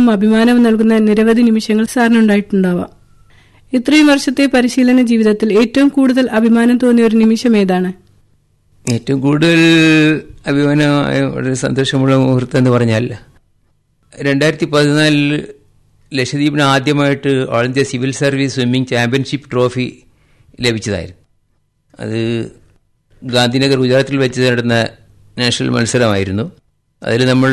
ഉത്സാഹവും അഭിമാനവും നൽകുന്ന നിരവധി നിമിഷങ്ങൾ സാറിനുണ്ടായിട്ടുണ്ടാവാം ഇത്രയും വർഷത്തെ പരിശീലന ജീവിതത്തിൽ ഏറ്റവും കൂടുതൽ അഭിമാനം തോന്നിയ ഒരു നിമിഷം ഏതാണ് ഏറ്റവും കൂടുതൽ അഭിമാനമായ വളരെ സന്തോഷമുള്ള മുഹൂർത്തം എന്ന് പറഞ്ഞാൽ രണ്ടായിരത്തി പതിനാലിൽ ലക്ഷദ്വീപിന് ആദ്യമായിട്ട് all India civil service swimming championship trophy ലഭിച്ചതായിരുന്നു അത് ഗാന്ധിനഗർ ഗുജറാത്തിൽ വെച്ച് നടന്ന നാഷണൽ മത്സരമായിരുന്നു അതിൽ നമ്മൾ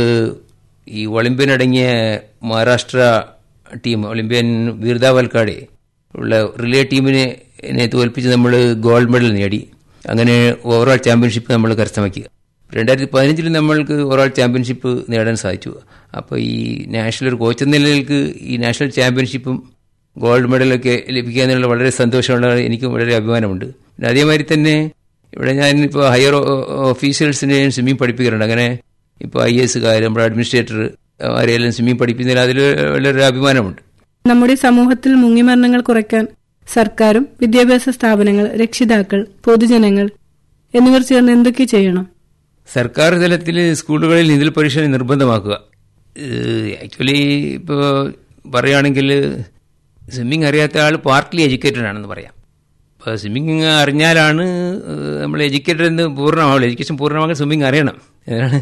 ഈ ഒളിമ്പ്യൻ അടങ്ങിയ മഹാരാഷ്ട്ര ടീം ഒളിമ്പ്യൻ വീർദ വൽക്കാടെ ഉള്ള റിലേ ടീമിനെ എന്നെ തോൽപ്പിച്ച് നമ്മൾ ഗോൾഡ് മെഡൽ നേടി അങ്ങനെ ഓവറോൾ ചാമ്പ്യൻഷിപ്പ് നമ്മൾ കരസ്ഥമാക്കി രണ്ടായിരത്തി പതിനഞ്ചിൽ നമ്മൾക്ക് ഓവറോൾ ചാമ്പ്യൻഷിപ്പ് നേടാൻ സാധിച്ചു അപ്പോൾ ഈ നാഷണൽ ഒരു കോച്ച് എന്ന നിലയിലേക്ക് ഈ നാഷണൽ ചാമ്പ്യൻഷിപ്പും ഗോൾഡ് മെഡലൊക്കെ ലഭിക്കുക എന്നുള്ള വളരെ സന്തോഷമുള്ള എനിക്കും വളരെ അഭിമാനമുണ്ട് പിന്നെ അതേമാതിരി തന്നെ ഇവിടെ ഞാൻ ഇപ്പോൾ ഹയർ ഓഫീഷ്യൽസിനെ സ്വിമ്മിംഗ് പഠിപ്പിക്കാറുണ്ട് അങ്ങനെ ഇപ്പോൾ ഐ എസുകാർ നമ്മുടെ അഡ്മിനിസ്ട്രേറ്റർ ആരെയെല്ലാം സ്വിമ്മിംഗ് പഠിപ്പിക്കുന്നതിൽ അതിൽ വളരെ അഭിമാനമുണ്ട് നമ്മുടെ സമൂഹത്തിൽ മുങ്ങിമരണങ്ങൾ കുറയ്ക്കാൻ സർക്കാരും വിദ്യാഭ്യാസ സ്ഥാപനങ്ങൾ രക്ഷിതാക്കൾ പൊതുജനങ്ങൾ എന്നിവർ ചേർന്ന് എന്തൊക്കെ ചെയ്യണം സർക്കാർ തലത്തിൽ സ്കൂളുകളിൽ നീന്തൽ പരിശീലനം നിർബന്ധമാക്കുക ആക്ച്വലി ഇപ്പോൾ പറയുകയാണെങ്കിൽ സ്വിമ്മിങ് അറിയാത്ത ആൾ പാർട്ട്ലി എഡ്യൂക്കേറ്റഡ് ആണെന്ന് പറയാം ഇപ്പോൾ സ്വിമ്മിങ് അറിഞ്ഞാലാണ് നമ്മൾ എഡ്യൂക്കേറ്റഡ് എന്ന് പൂർണ്ണമാവുള്ളൂ എഡ്യൂക്കേഷൻ പൂർണ്ണമാകാൻ സ്വിമ്മിങ് അറിയണം അതാണ്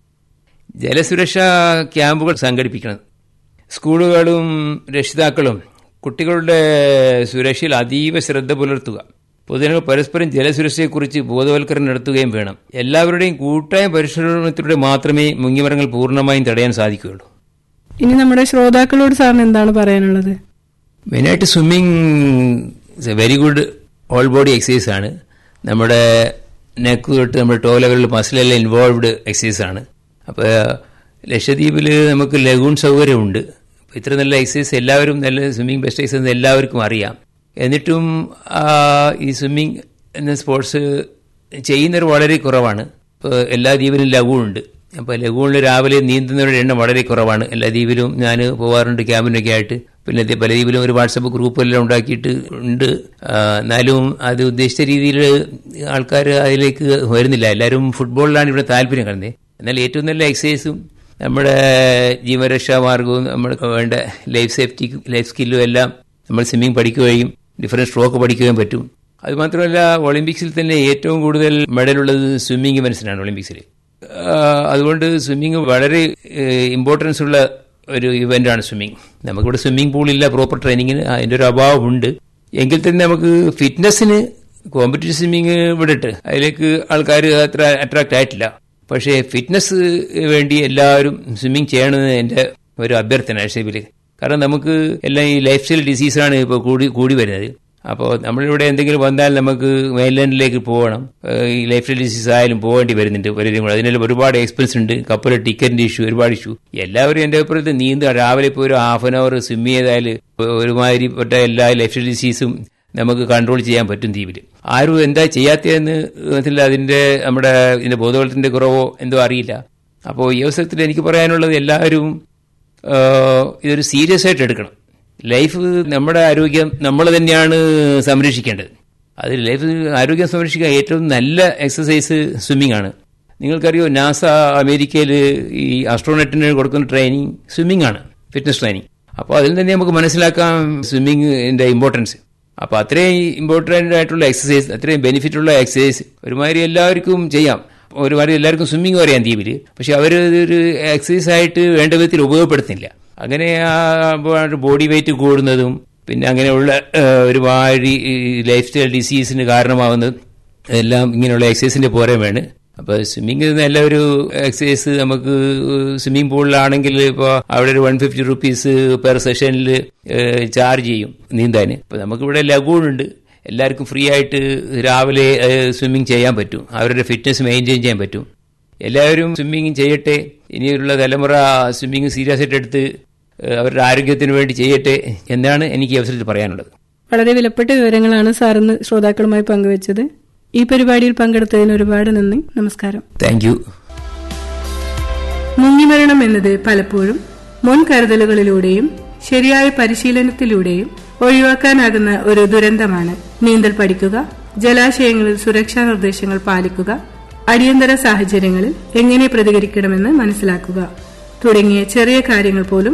ജലസുരക്ഷാ ക്യാമ്പുകൾ സംഘടിപ്പിക്കണം സ്കൂളുകളും രക്ഷിതാക്കളും കുട്ടികളുടെ സുരക്ഷയിൽ അതീവ ശ്രദ്ധ പുലർത്തുക പൊതുജനങ്ങൾ പരസ്പരം ജലസുരക്ഷയെക്കുറിച്ച് ബോധവൽക്കരണം നടത്തുകയും വേണം എല്ലാവരുടെയും കൂട്ടായ പരിശ്രമത്തിലൂടെ മാത്രമേ മുങ്ങിമരങ്ങൾ പൂർണ്ണമായും തടയാൻ സാധിക്കുകയുള്ളൂ ഇനി നമ്മുടെ ശ്രോതാക്കളോട് സാറിന് എന്താണ് പറയാനുള്ളത് മെയിനായിട്ട് swimming is a very good all body exercise ആണ് നമ്മുടെ നെക്ക് തൊട്ട് നമ്മുടെ ടോ ലെവലിൽ മസിലെല്ലാം ഇൻവോൾവ്ഡ് എക്സസൈസ് ആണ് അപ്പോൾ ലക്ഷദ്വീപിൽ നമുക്ക് ലഗൂൺ സൗകര്യമുണ്ട് അപ്പോൾ ഇത്ര നല്ല എക്സസൈസ് എല്ലാവരും നല്ല സ്വിമ്മിങ് ബെസ്റ്റ് എക്സസൈസ് എല്ലാവർക്കും അറിയാം എന്നിട്ടും ഈ സ്വിമ്മിങ് എന്ന സ്പോർട്സ് ചെയ്യുന്നവർ വളരെ കുറവാണ് ഇപ്പോൾ എല്ലാ ദ്വീപിലും ലഗൂണുണ്ട് അപ്പോൾ ലഗൂണിൽ രാവിലെ നീന്തുന്നവരുടെ എണ്ണം വളരെ കുറവാണ് എല്ലാ ദ്വീപിലും ഞാൻ പോകാറുണ്ട് ക്യാമ്പിനൊക്കെ ആയിട്ട് പിന്നെ പല ദ്വീപിലും ഒരു വാട്സപ്പ് ഗ്രൂപ്പെല്ലാം ഉണ്ടാക്കിയിട്ട് ഉണ്ട് എന്നാലും അത് ഉദ്ദേശിച്ച രീതിയിൽ ആൾക്കാർ അതിലേക്ക് വരുന്നില്ല എല്ലാവരും ഫുട്ബോളിലാണ് ഇവിടെ താല്പര്യം കാണുന്നത് എന്നാൽ ഏറ്റവും നല്ല എക്സസൈസും നമ്മുടെ ജീവരക്ഷാ മാർഗവും നമ്മൾക്ക് വേണ്ട ലൈഫ് സേഫ്റ്റിക്കും ലൈഫ് സ്കില്ലും എല്ലാം നമ്മൾ സ്വിമ്മിങ് പഠിക്കുകയും ഡിഫറൻറ്റ് സ്ട്രോക്ക് പഠിക്കുകയും പറ്റും അതുമാത്രമല്ല ഒളിമ്പിക്സിൽ തന്നെ ഏറ്റവും കൂടുതൽ മെഡലുള്ളത് സ്വിമ്മിങ് ഇവൻസിനാണ് ഒളിമ്പിക്സിൽ അതുകൊണ്ട് സ്വിമ്മിങ് വളരെ ഇമ്പോർട്ടൻസ് ഉള്ള ഒരു ഇവൻ്റാണ് സ്വിമ്മിങ് നമുക്കിവിടെ സ്വിമ്മിംഗ് പൂളില്ല പ്രോപ്പർ ട്രെയിനിങ്ങിന് അതിൻ്റെ ഒരു അഭാവമുണ്ട് എങ്കിൽ തന്നെ നമുക്ക് ഫിറ്റ്നസ്സിന് കോമ്പറ്റീവ് സ്വിമ്മിങ് വിടട്ട് അതിലേക്ക് ആൾക്കാർ അത്ര അട്രാക്റ്റ് ആയിട്ടില്ല പക്ഷേ ഫിറ്റ്നസ് വേണ്ടി എല്ലാവരും സ്വിമ്മിങ് ചെയ്യണമെന്ന് എൻ്റെ ഒരു അഭ്യർത്ഥന ഷേപ്പിൽ കാരണം നമുക്ക് എല്ലാം ഈ ലൈഫ് സ്റ്റൈൽ ഡിസീസാണ് ഇപ്പോൾ കൂടി കൂടി വരുന്നത് അപ്പോൾ നമ്മളിവിടെ എന്തെങ്കിലും വന്നാൽ നമുക്ക് മെയിൻലാൻഡിലേക്ക് പോകണം ഈ ലൈഫ് സ്റ്റൈൽ ഡിസീസ് ആയാലും പോകേണ്ടി വരുന്നുണ്ട് പലരും കൂടെ അതിനെല്ലാം ഒരുപാട് എക്സ്പെൻസ് ഉണ്ട് കപ്പൽ ടിക്കറ്റിന്റെ ഇഷ്യൂ ഒരുപാട് ഇഷ്യൂ എല്ലാവരും എൻ്റെ അഭിപ്രായത്തിൽ നീന്തുക രാവിലെ ഇപ്പോൾ ഒരു ഹാഫ് ആൻ അവർ സ്വിം ചെയ്താൽ ഒരുമാതിരിപ്പെട്ട എല്ലാ ലൈഫ് സ്റ്റൈൽ ഡിസീസും നമുക്ക് കൺട്രോൾ ചെയ്യാൻ പറ്റും ദ്വീപിൽ ആരും എന്താ ചെയ്യാത്തതെന്ന് അതിന്റെ നമ്മുടെ ഇതിന്റെ ബോധവൽക്കരണത്തിന്റെ കുറവോ എന്തോ അറിയില്ല അപ്പോൾ ഈ അവസരത്തിൽ എനിക്ക് പറയാനുള്ളത് എല്ലാവരും ഇതൊരു സീരിയസ് ആയിട്ട് എടുക്കണം ലൈഫ് നമ്മുടെ ആരോഗ്യം നമ്മൾ തന്നെയാണ് സംരക്ഷിക്കേണ്ടത് അത് ലൈഫ് ആരോഗ്യം സംരക്ഷിക്കാൻ ഏറ്റവും നല്ല എക്സസൈസ് സ്വിമ്മിംഗ് ആണ് നിങ്ങൾക്കറിയോ നാസ അമേരിക്കയിൽ ഈ ആസ്ട്രോനറ്റിന് കൊടുക്കുന്ന ട്രെയിനിങ് സ്വിമ്മിംഗ് ആണ് ഫിറ്റ്നസ് ട്രെയിനിങ് അപ്പോൾ അതിൽ തന്നെ നമുക്ക് മനസ്സിലാക്കാം സ്വിമ്മിങ്ങിന്റെ ഇമ്പോർട്ടൻസ് അപ്പോൾ അത്രയും ഇമ്പോർട്ടൻ്റ് ആയിട്ടുള്ള എക്സസൈസ് അത്രയും ബെനിഫിറ്റ് ഉള്ള എക്സസൈസ് ഒരുമാതിരി എല്ലാവർക്കും ചെയ്യാം ഒരുമാതിരി എല്ലാവർക്കും സ്വിമ്മിങ് അറിയാം ദ്വീപിൽ പക്ഷെ അവർ ഒരു എക്സസൈസ് ആയിട്ട് വേണ്ട വിധത്തിൽ ഉപയോഗപ്പെടുത്തുന്നില്ല അങ്ങനെ ബോഡി വെയിറ്റ് കൂടുന്നതും പിന്നെ അങ്ങനെയുള്ള ഒരുപാട് ലൈഫ് സ്റ്റൈൽ ഡിസീസിന് കാരണമാവുന്നത് എല്ലാം ഇങ്ങനെയുള്ള എക്സസൈസിന്റെ പോരായ്മയാണ് അപ്പോൾ സ്വിമ്മിങ് നല്ല ഒരു എക്സസൈസ് നമുക്ക് സ്വിമ്മിംഗ് പൂളിലാണെങ്കിൽ ഇപ്പോൾ അവിടെ ഒരു വൺ ഫിഫ്റ്റി റുപ്പീസ് പെർ സെഷനിൽ ചാർജ് ചെയ്യും നീന്താൻ ഇപ്പോൾ നമുക്കിവിടെ ലഗൂണുണ്ട് എല്ലാവർക്കും ഫ്രീ ആയിട്ട് രാവിലെ സ്വിമ്മിങ് ചെയ്യാൻ പറ്റും അവരുടെ ഫിറ്റ്നസ് മെയിൻറ്റെയിൻ ചെയ്യാൻ പറ്റും എല്ലാവരും സ്വിമ്മിങ് ചെയ്യട്ടെ ഇനിയുള്ള തലമുറ സ്വിമ്മിങ് സീരിയസ് ആയിട്ട് എടുത്ത് അവരുടെ ആരോഗ്യത്തിന് വേണ്ടി ചെയ്യട്ടെ എന്നാണ് എനിക്ക് ഈ അവസരത്തിൽ പറയാനുള്ളത് വളരെ വിലപ്പെട്ട വിവരങ്ങളാണ് സാറിന്ന് ശ്രോതാക്കളുമായി പങ്കുവച്ചത് ഈ പരിപാടിയിൽ പങ്കെടുത്തതിന് ഒരുപാട് നന്ദി നമസ്കാരം താങ്ക് യു മുങ്ങിമരണം എന്നത് പലപ്പോഴും മുൻകരുതലുകളിലൂടെയും ശരിയായ പരിശീലനത്തിലൂടെയും ഒഴിവാക്കാനാകുന്ന ഒരു ദുരന്തമാണ് നീന്തൽ പഠിക്കുക ജലാശയങ്ങളിൽ സുരക്ഷാ നിർദ്ദേശങ്ങൾ പാലിക്കുക അടിയന്തര സാഹചര്യങ്ങളിൽ എങ്ങനെ പ്രതികരിക്കണമെന്ന് മനസ്സിലാക്കുക തുടങ്ങിയ ചെറിയ കാര്യങ്ങൾ പോലും